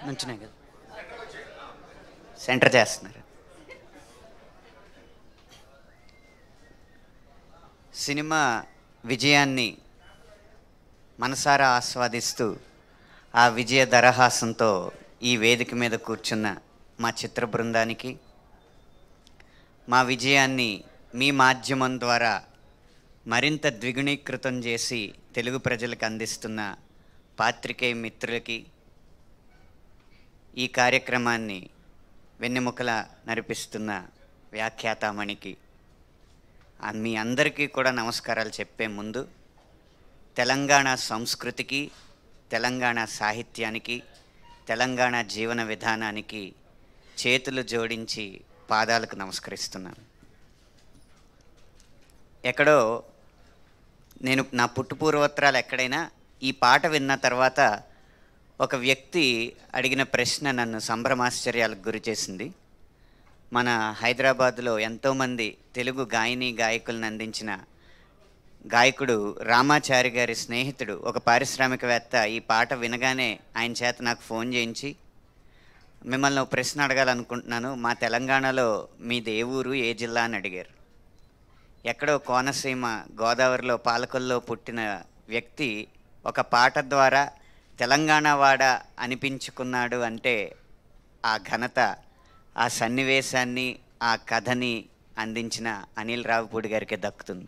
నుంచునే కదా సెంటర్ చేస్తున్నారు సినిమా విజయాన్ని మనసారా ఆస్వాదిస్తూ ఆ విజయ దరహాసంతో ఈ వేదిక మీద కూర్చున్న మా చిత్ర బృందానికి మా విజయాన్ని మీ మాధ్యమం ద్వారా మరింత ద్విగుణీకృతం చేసి తెలుగు ప్రజలకు అందిస్తున్న పాత్రికేయ మిత్రులకి ఈ కార్యక్రమాన్ని వెన్నెముకల నడిపిస్తున్న వ్యాఖ్యాతామణికి ఆ మీ అందరికీ కూడా నమస్కారాలు చెప్పే ముందు తెలంగాణ సంస్కృతికి తెలంగాణ సాహిత్యానికి తెలంగాణ జీవన విధానానికి చేతులు జోడించి పాదాలకు నమస్కరిస్తున్నాను ఎక్కడో నేను నా పుట్టుపూర్వోత్తరాలు ఎక్కడైనా ఈ పాట విన్న తర్వాత ఒక వ్యక్తి అడిగిన ప్రశ్న నన్ను సంభ్రమాశ్చర్యాలకు గురి చేసింది మన హైదరాబాద్లో ఎంతోమంది తెలుగు గాయని గాయకులను అందించిన గాయకుడు రామాచారి గారి స్నేహితుడు ఒక పారిశ్రామికవేత్త ఈ పాట వినగానే ఆయన చేత నాకు ఫోన్ చేయించి మిమ్మల్ని ఒక ప్రశ్న అడగాలనుకుంటున్నాను మా తెలంగాణలో మీది ఏ ఊరు ఏ జిల్లా అని అడిగారు ఎక్కడో కోనసీమ గోదావరిలో పాలకొల్లో పుట్టిన వ్యక్తి ఒక పాట ద్వారా తెలంగాణ వాడ అనిపించుకున్నాడు అంటే ఆ ఘనత ఆ సన్నివేశాన్ని ఆ కథని అందించిన అనిల్ రావుపూడి గారికి దక్కుతుంది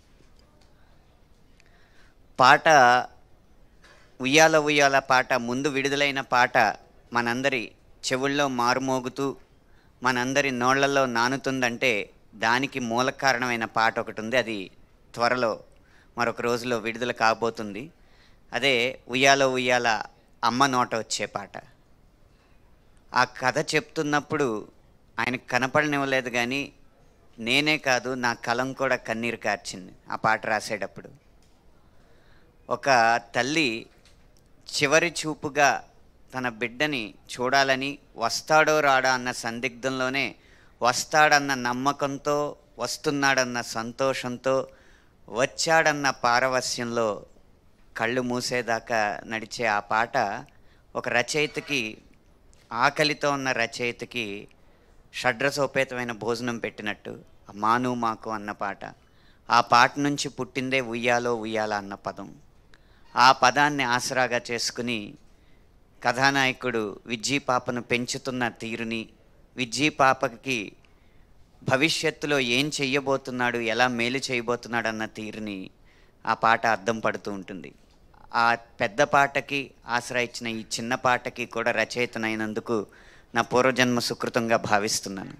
పాట ఉయ్యాల ఉయ్యాల పాట ముందు విడుదలైన పాట మనందరి చెవుల్లో మారుమోగుతూ మనందరి నోళ్లలో నానుతుందంటే దానికి మూల కారణమైన పాట ఒకటి ఉంది అది త్వరలో మరొక రోజులో విడుదల కాబోతుంది అదే ఉయ్యాల ఉయ్యాల అమ్మ నోట వచ్చే పాట ఆ కథ చెప్తున్నప్పుడు ఆయనకు కనపడనివ్వలేదు కానీ నేనే కాదు నా కలం కూడా కన్నీరు కార్చింది ఆ పాట రాసేటప్పుడు ఒక తల్లి చివరి చూపుగా తన బిడ్డని చూడాలని వస్తాడో రాడా అన్న సందిగ్ధంలోనే వస్తాడన్న నమ్మకంతో వస్తున్నాడన్న సంతోషంతో వచ్చాడన్న పారవస్యంలో కళ్ళు మూసేదాకా నడిచే ఆ పాట ఒక రచయితకి ఆకలితో ఉన్న రచయితకి షడ్రసోపేతమైన భోజనం పెట్టినట్టు మాను మాకు అన్న పాట ఆ పాట నుంచి పుట్టిందే ఉయ్యాలో ఉయ్యాల అన్న పదం ఆ పదాన్ని ఆసరాగా చేసుకుని కథానాయకుడు విజ్జీ పాపను పెంచుతున్న తీరుని విజ్జీ పాపకి భవిష్యత్తులో ఏం చెయ్యబోతున్నాడు ఎలా మేలు చేయబోతున్నాడు అన్న తీరుని ఆ పాట అద్దం పడుతూ ఉంటుంది ఆ పెద్ద పాటకి ఆసరా ఇచ్చిన ఈ చిన్న పాటకి కూడా రచయితనైనందుకు నా పూర్వజన్మ సుకృతంగా భావిస్తున్నాను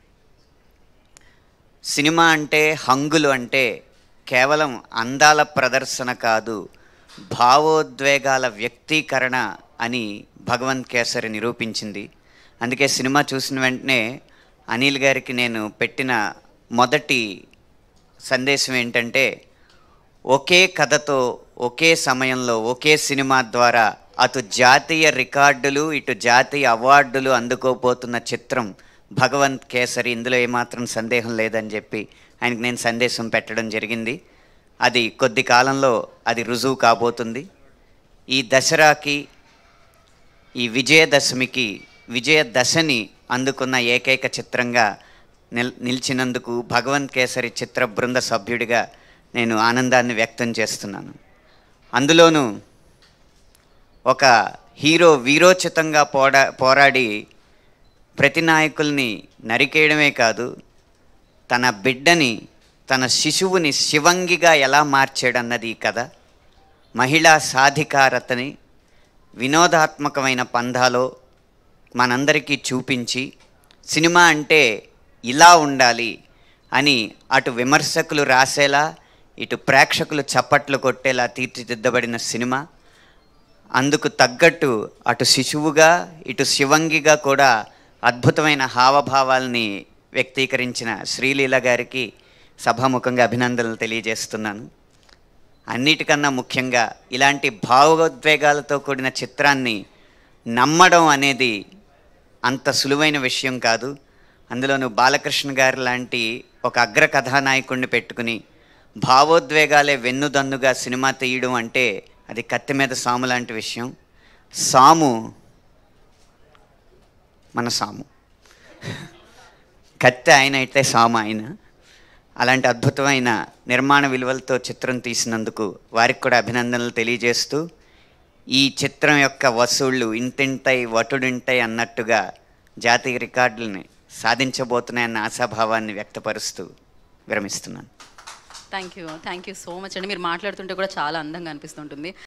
సినిమా అంటే హంగులు అంటే కేవలం అందాల ప్రదర్శన కాదు భావోద్వేగాల వ్యక్తీకరణ అని భగవంత్ కేసరి నిరూపించింది అందుకే సినిమా చూసిన వెంటనే అనిల్ గారికి నేను పెట్టిన మొదటి సందేశం ఏంటంటే ఒకే కథతో ఒకే సమయంలో ఒకే సినిమా ద్వారా అటు జాతీయ రికార్డులు ఇటు జాతీయ అవార్డులు అందుకోబోతున్న చిత్రం భగవంత్ కేసరి ఇందులో ఏమాత్రం సందేహం లేదని చెప్పి ఆయనకి నేను సందేశం పెట్టడం జరిగింది అది కొద్ది కాలంలో అది రుజువు కాబోతుంది ఈ దసరాకి ఈ విజయదశమికి విజయదశని అందుకున్న ఏకైక చిత్రంగా నిల్ నిలిచినందుకు భగవంత్ కేసరి చిత్ర బృంద సభ్యుడిగా నేను ఆనందాన్ని వ్యక్తం చేస్తున్నాను అందులోనూ ఒక హీరో వీరోచితంగా పోడా పోరాడి ప్రతి నాయకుల్ని నరికేయడమే కాదు తన బిడ్డని తన శిశువుని శివంగిగా ఎలా మార్చాడన్నది ఈ కథ మహిళా సాధికారతని వినోదాత్మకమైన పంధాలో మనందరికీ చూపించి సినిమా అంటే ఇలా ఉండాలి అని అటు విమర్శకులు రాసేలా ఇటు ప్రేక్షకులు చప్పట్లు కొట్టేలా తీర్చిదిద్దబడిన సినిమా అందుకు తగ్గట్టు అటు శిశువుగా ఇటు శివంగిగా కూడా అద్భుతమైన హావభావాల్ని వ్యక్తీకరించిన శ్రీలీల గారికి సభాముఖంగా అభినందనలు తెలియజేస్తున్నాను అన్నిటికన్నా ముఖ్యంగా ఇలాంటి భావోద్వేగాలతో కూడిన చిత్రాన్ని నమ్మడం అనేది అంత సులువైన విషయం కాదు అందులోనూ బాలకృష్ణ గారు లాంటి ఒక అగ్ర కథానాయకుడిని పెట్టుకుని భావోద్వేగాలే వెన్నుదన్నుగా సినిమా తీయడం అంటే అది కత్తి మీద సాము లాంటి విషయం సాము మన సాము కత్తి ఆయన అయితే సాము ఆయన అలాంటి అద్భుతమైన నిర్మాణ విలువలతో చిత్రం తీసినందుకు వారికి కూడా అభినందనలు తెలియజేస్తూ ఈ చిత్రం యొక్క వసూళ్ళు ఇంతింతై వటుడింటై అన్నట్టుగా జాతీయ రికార్డుల్ని సాధించబోతున్నాయన్న ఆశాభావాన్ని వ్యక్తపరుస్తూ విరమిస్తున్నాను thank you thank you so much అండి మీరు మాట్లాడుతుంటే కూడా చాలా అందంగా అనిపిస్తుంటుంది